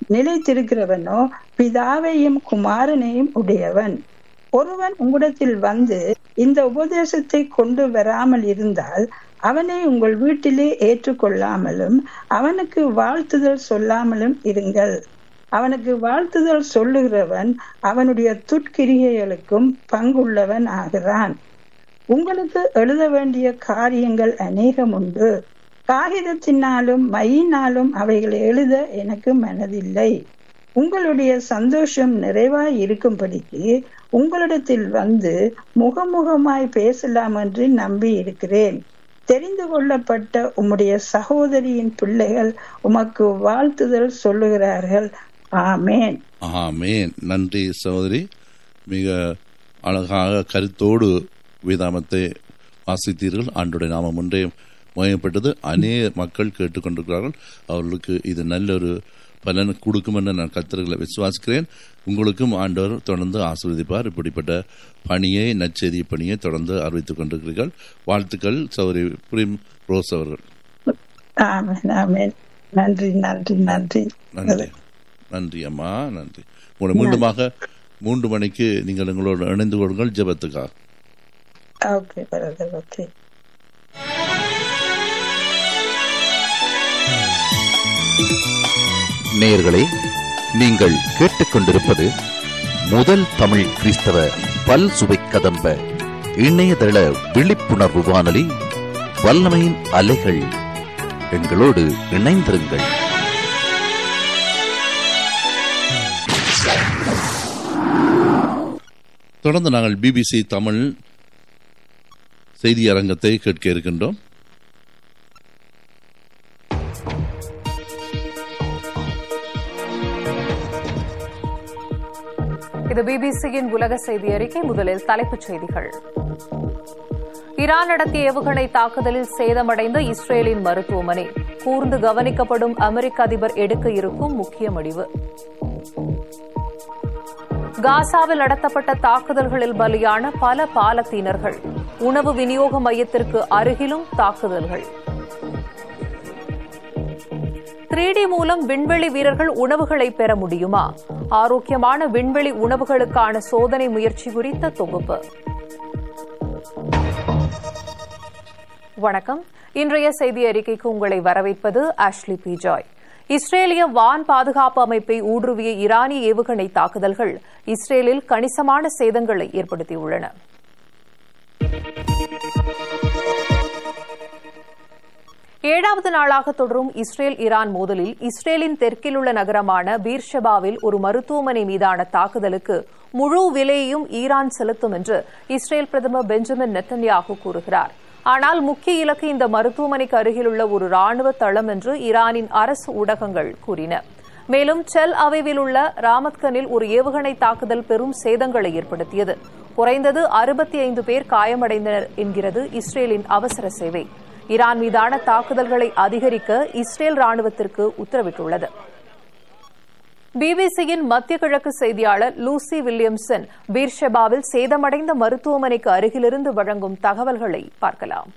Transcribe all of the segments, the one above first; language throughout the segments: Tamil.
நிலைத்திருக்கிறவனோ பிதாவையும் குமாரனையும் உடையவன் ஒருவன் உங்களிடத்தில் வந்து இந்த உபதேசத்தை கொண்டு வராமல் இருந்தால் அவனை உங்கள் வீட்டிலே ஏற்றுக்கொள்ளாமலும் அவனுக்கு வாழ்த்துதல் சொல்லாமலும் இருங்கள் அவனுக்கு வாழ்த்துதல் சொல்லுகிறவன் அவனுடைய துட்கிரிகைகளுக்கும் பங்குள்ளவன் ஆகிறான் உங்களுக்கு எழுத வேண்டிய காரியங்கள் அநேகம் உண்டு காகிதத்தினாலும் மையினாலும் அவைகளை எழுத எனக்கு மனதில்லை உங்களுடைய சந்தோஷம் நிறைவாய் இருக்கும்படிக்கு உங்களிடத்தில் வந்து முகமுகமாய் பேசலாம் என்று நம்பி இருக்கிறேன் தெரிந்து கொள்ளப்பட்ட உம்முடைய சகோதரியின் பிள்ளைகள் உமக்கு வாழ்த்துதல் சொல்லுகிறார்கள் ஆமேன் ஆமேன் நன்றி சகோதரி மிக அழகாக கருத்தோடு வேதாமத்தை வாசித்தீர்கள் ஆண்டுடைய நாமம் ஒன்றே முயப்பட்டது அநேக மக்கள் கேட்டுக்கொண்டிருக்கிறார்கள் அவர்களுக்கு இது நல்ல ஒரு பலன் கொடுக்கும் என்று நான் கத்தர்களை விசுவாசிக்கிறேன் உங்களுக்கும் ஆண்டவர் தொடர்ந்து ஆசீர்வதிப்பார் இப்படிப்பட்ட பணியை நச்செய்தி பணியை தொடர்ந்து அறிவித்துக் கொண்டிருக்கிறீர்கள் வாழ்த்துக்கள் சௌரி பிரிம் ரோஸ் அவர்கள் ஆமேன் ஆமேன் நன்றி நன்றி நன்றி நன்றி நன்றி அம்மா நன்றி உங்களை மீண்டுமாக மூன்று மணிக்கு நீங்கள் எங்களோடு இணைந்து கொள்ளுங்கள் ஜெபத்துக்காக ஓகே பிரதர் ஓகே நேயர்களே நீங்கள் கேட்டுக்கொண்டிருப்பது முதல் தமிழ் கிறிஸ்தவ பல் சுவை கதம்ப இணையதள விழிப்புணர்வு வானொலி வல்லமையின் அலைகள் எங்களோடு இணைந்திருங்கள் தொடர்ந்து நாங்கள் பிபிசி தமிழ் செய்தி அரங்கத்தை கேட்க இருக்கின்றோம் இது பிபிசியின் உலக செய்தி அறிக்கை முதலில் தலைப்புச் செய்திகள் ஈரான் நடத்திய ஏவுகணை தாக்குதலில் சேதமடைந்த இஸ்ரேலின் மருத்துவமனை கூர்ந்து கவனிக்கப்படும் அமெரிக்க அதிபர் எடுக்க இருக்கும் முக்கிய முடிவு காசாவில் நடத்தப்பட்ட தாக்குதல்களில் பலியான பல பாலத்தீனர்கள் உணவு விநியோக மையத்திற்கு அருகிலும் தாக்குதல்கள் த்ரீ மூலம் விண்வெளி வீரர்கள் உணவுகளை பெற முடியுமா ஆரோக்கியமான விண்வெளி உணவுகளுக்கான சோதனை முயற்சி குறித்த தொகுப்பு வணக்கம் இன்றைய செய்தி அறிக்கைக்கு உங்களை வரவேற்பது ஆஷ்லி பி ஜாய் இஸ்ரேலிய வான் பாதுகாப்பு அமைப்பை ஊடுருவிய ஈரானிய ஏவுகணை தாக்குதல்கள் இஸ்ரேலில் கணிசமான சேதங்களை ஏற்படுத்தியுள்ளன ஏழாவது நாளாக தொடரும் இஸ்ரேல் ஈரான் மோதலில் இஸ்ரேலின் தெற்கில் உள்ள நகரமான பீர்ஷபாவில் ஒரு மருத்துவமனை மீதான தாக்குதலுக்கு முழு விலையையும் ஈரான் செலுத்தும் என்று இஸ்ரேல் பிரதமர் பெஞ்சமின் நெத்தன்யாகு கூறுகிறார் ஆனால் முக்கிய இலக்கு இந்த மருத்துவமனைக்கு அருகிலுள்ள ஒரு ராணுவ தளம் என்று ஈரானின் அரசு ஊடகங்கள் கூறின மேலும் செல் அவைவில் உள்ள ராமத்கனில் ஒரு ஏவுகணை தாக்குதல் பெரும் சேதங்களை ஏற்படுத்தியது குறைந்தது அறுபத்தி ஐந்து பேர் காயமடைந்தனர் என்கிறது இஸ்ரேலின் அவசர சேவை ஈரான் மீதான தாக்குதல்களை அதிகரிக்க இஸ்ரேல் ராணுவத்திற்கு உத்தரவிட்டுள்ளது பிபிசியின் மத்திய கிழக்கு செய்தியாளர் லூசி வில்லியம்சன் பீர்ஷெபாவில் சேதமடைந்த மருத்துவமனைக்கு அருகிலிருந்து வழங்கும் தகவல்களை பார்க்கலாம்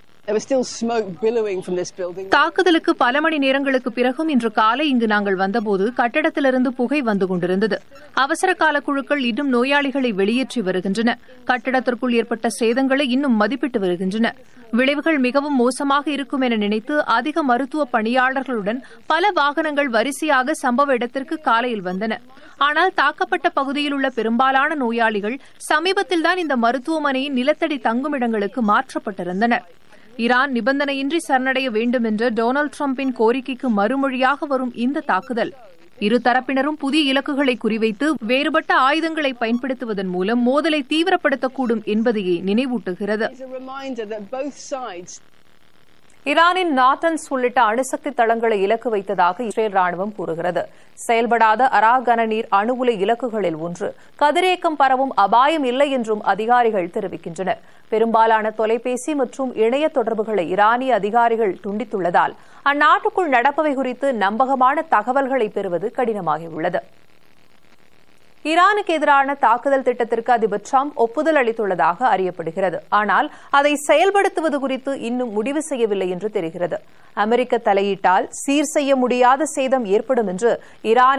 தாக்குதலுக்கு பல மணி நேரங்களுக்கு பிறகும் இன்று காலை இங்கு நாங்கள் வந்தபோது கட்டடத்திலிருந்து புகை வந்து கொண்டிருந்தது அவசர கால குழுக்கள் இன்னும் நோயாளிகளை வெளியேற்றி வருகின்றன கட்டடத்திற்குள் ஏற்பட்ட சேதங்களை இன்னும் மதிப்பிட்டு வருகின்றன விளைவுகள் மிகவும் மோசமாக இருக்கும் என நினைத்து அதிக மருத்துவ பணியாளர்களுடன் பல வாகனங்கள் வரிசையாக சம்பவ இடத்திற்கு காலையில் வந்தன ஆனால் தாக்கப்பட்ட பகுதியில் உள்ள பெரும்பாலான நோயாளிகள் சமீபத்தில்தான் இந்த மருத்துவமனையின் நிலத்தடி தங்குமிடங்களுக்கு மாற்றப்பட்டிருந்தனர் ஈரான் நிபந்தனையின்றி சரணடைய வேண்டும் என்ற டொனால்டு டிரம்பின் கோரிக்கைக்கு மறுமொழியாக வரும் இந்த தாக்குதல் இரு தரப்பினரும் புதிய இலக்குகளை குறிவைத்து வேறுபட்ட ஆயுதங்களை பயன்படுத்துவதன் மூலம் மோதலை தீவிரப்படுத்தக்கூடும் என்பதையே நினைவூட்டுகிறது ஈரானின் நாட்டன்ஸ் உள்ளிட்ட அணுசக்தி தளங்களை இலக்கு வைத்ததாக இஸ்ரேல் ராணுவம் கூறுகிறது செயல்படாத அராகன நீர் அணு உலை இலக்குகளில் ஒன்று கதிரேக்கம் பரவும் அபாயம் இல்லை என்றும் அதிகாரிகள் தெரிவிக்கின்றனர் பெரும்பாலான தொலைபேசி மற்றும் இணைய தொடர்புகளை ஈரானிய அதிகாரிகள் துண்டித்துள்ளதால் அந்நாட்டுக்குள் நடப்பவை குறித்து நம்பகமான தகவல்களை பெறுவது கடினமாகியுள்ளது ஈரானுக்கு எதிரான தாக்குதல் திட்டத்திற்கு அதிபர் டிரம்ப் ஒப்புதல் அளித்துள்ளதாக அறியப்படுகிறது ஆனால் அதை செயல்படுத்துவது குறித்து இன்னும் முடிவு செய்யவில்லை என்று தெரிகிறது அமெரிக்க தலையீட்டால் சீர் செய்ய முடியாத சேதம் ஏற்படும் என்று ஈரானிய